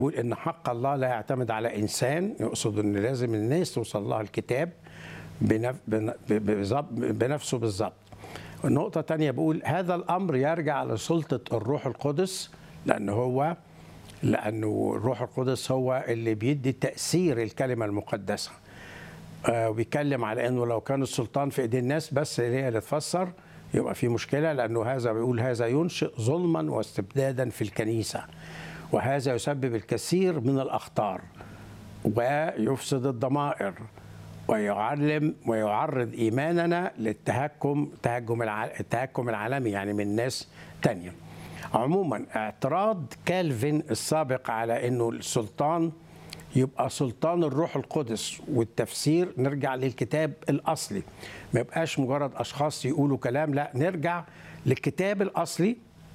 بيقول ان حق الله لا يعتمد على انسان يقصد ان لازم الناس توصل لها الكتاب بنف... بن- ب- بظبط- بنفسه بالظبط النقطة تانية بقول هذا الأمر يرجع لسلطة الروح القدس لأن هو لأنه الروح القدس هو اللي بيدي تأثير الكلمة المقدسة آه، وبيتكلم على انه لو كان السلطان في ايدي الناس بس هي اللي تفسر يبقى في مشكله لانه هذا بيقول هذا ينشئ ظلما واستبدادا في الكنيسه وهذا يسبب الكثير من الاخطار ويفسد الضمائر ويعلم ويعرض ايماننا للتهكم تهجم الع- التهكم العالمي يعني من ناس تانية عموما اعتراض كالفين السابق على انه السلطان يبقى سلطان الروح القدس والتفسير نرجع للكتاب الاصلي ما يبقاش مجرد اشخاص يقولوا كلام لا نرجع للكتاب الاصلي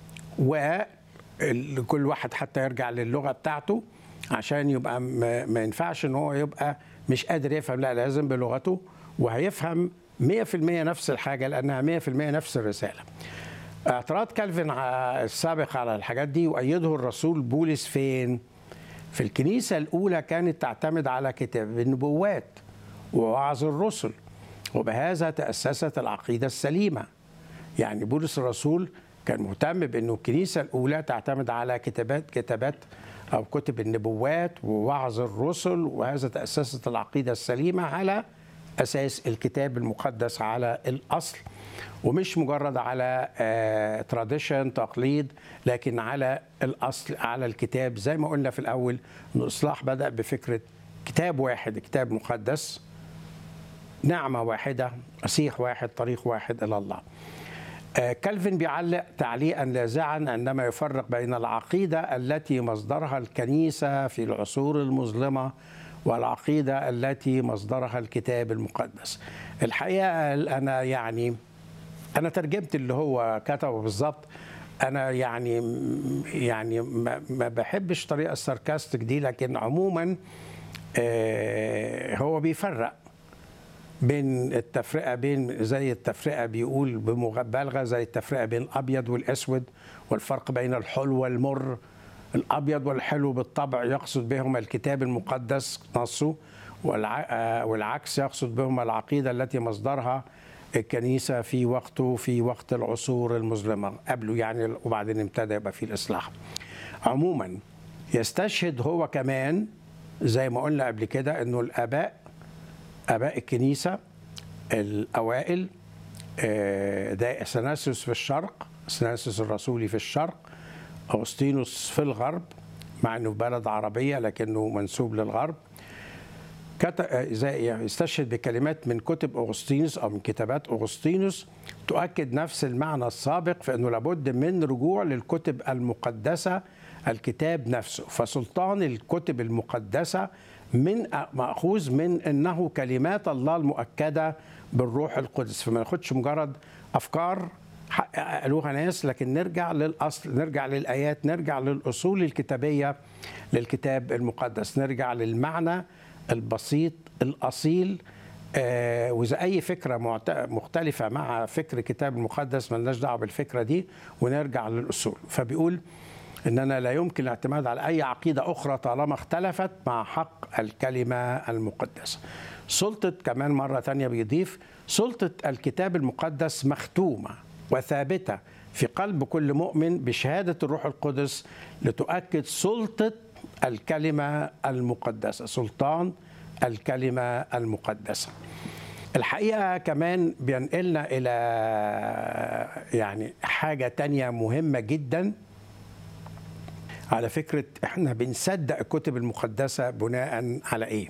وكل واحد حتى يرجع للغه بتاعته عشان يبقى ما ما ينفعش ان هو يبقى مش قادر يفهم لا لازم بلغته وهيفهم 100% نفس الحاجه لانها 100% نفس الرساله. اعتراض كالفين ع- السابق على الحاجات دي وايده الرسول بولس فين؟ في الكنيسه الاولى كانت تعتمد على كتاب النبوات ووعظ الرسل وبهذا تاسست العقيده السليمه. يعني بولس الرسول كان مهتم بانه الكنيسه الاولى تعتمد على كتابات كتابات او كتب النبوات ووعظ الرسل وهذا تاسست العقيده السليمه على اساس الكتاب المقدس على الاصل ومش مجرد على تراديشن تقليد لكن على الاصل على الكتاب زي ما قلنا في الاول ان الاصلاح بدا بفكره كتاب واحد كتاب مقدس نعمة واحدة مسيح واحد طريق واحد إلى الله آه، كالفين بيعلق تعليقا لاذعا عندما يفرق بين العقيدة التي مصدرها الكنيسة في العصور المظلمة والعقيدة التي مصدرها الكتاب المقدس الحقيقة أنا يعني أنا ترجمت اللي هو كتبه بالظبط أنا يعني يعني ما ما بحبش الطريقة الساركاستيك دي لكن عموما آه، هو بيفرق بين التفرقه بين زي التفرقه بيقول بمبالغه زي التفرقه بين الابيض والاسود والفرق بين الحلو والمر الابيض والحلو بالطبع يقصد بهما الكتاب المقدس نصه والع- آه، والعكس يقصد بهما العقيده التي مصدرها الكنيسه في وقته في وقت العصور المظلمه قبله يعني وبعدين ابتدى يبقى في الاصلاح عموما يستشهد هو كمان زي ما قلنا قبل كده انه الاباء اباء الكنيسه الاوائل آه، ده اثناسيوس في الشرق اثناسيوس الرسولي في الشرق اغسطينوس في الغرب مع انه في بلد عربيه لكنه منسوب للغرب كت- زي يستشهد بكلمات من كتب اغسطينوس او من كتابات اغسطينوس تؤكد نفس المعنى السابق في انه لابد من رجوع للكتب المقدسه الكتاب نفسه فسلطان الكتب المقدسه من ماخوذ من انه كلمات الله المؤكده بالروح القدس فما ناخدش مجرد افكار حق- قالوها ناس لكن نرجع للاصل نرجع للايات نرجع للاصول الكتابيه للكتاب المقدس نرجع للمعنى البسيط الاصيل آه، واذا اي فكره معت- مختلفه مع فكر الكتاب المقدس ملناش دعوه بالفكره دي ونرجع للاصول فبيقول اننا لا يمكن الاعتماد على اي عقيده اخرى طالما اختلفت مع حق الكلمه المقدسه سلطه كمان مره تانية بيضيف سلطه الكتاب المقدس مختومه وثابته في قلب كل مؤمن بشهاده الروح القدس لتؤكد سلطه الكلمه المقدسه سلطان الكلمه المقدسه الحقيقه كمان بينقلنا الى يعني حاجه تانية مهمه جدا على فكره احنا بنصدق الكتب المقدسه بناء على ايه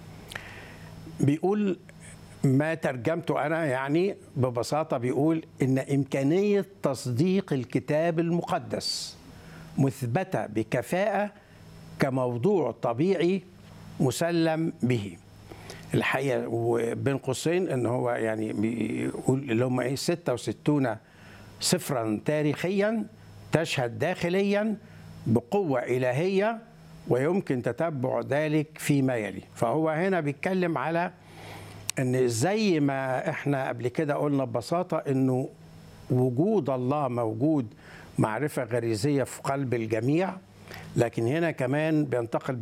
بيقول ما ترجمته انا يعني ببساطه بيقول ان امكانيه تصديق الكتاب المقدس مثبته بكفاءه كموضوع طبيعي مسلم به الحقيقه وبين قوسين ان هو يعني بيقول اللي هم ايه 66 سفرا تاريخيا تشهد داخليا بقوه الهيه ويمكن تتبع ذلك فيما يلي فهو هنا بيتكلم على ان زي ما احنا قبل كده قلنا ببساطه انه وجود الله موجود معرفه غريزيه في قلب الجميع لكن هنا كمان بينتقل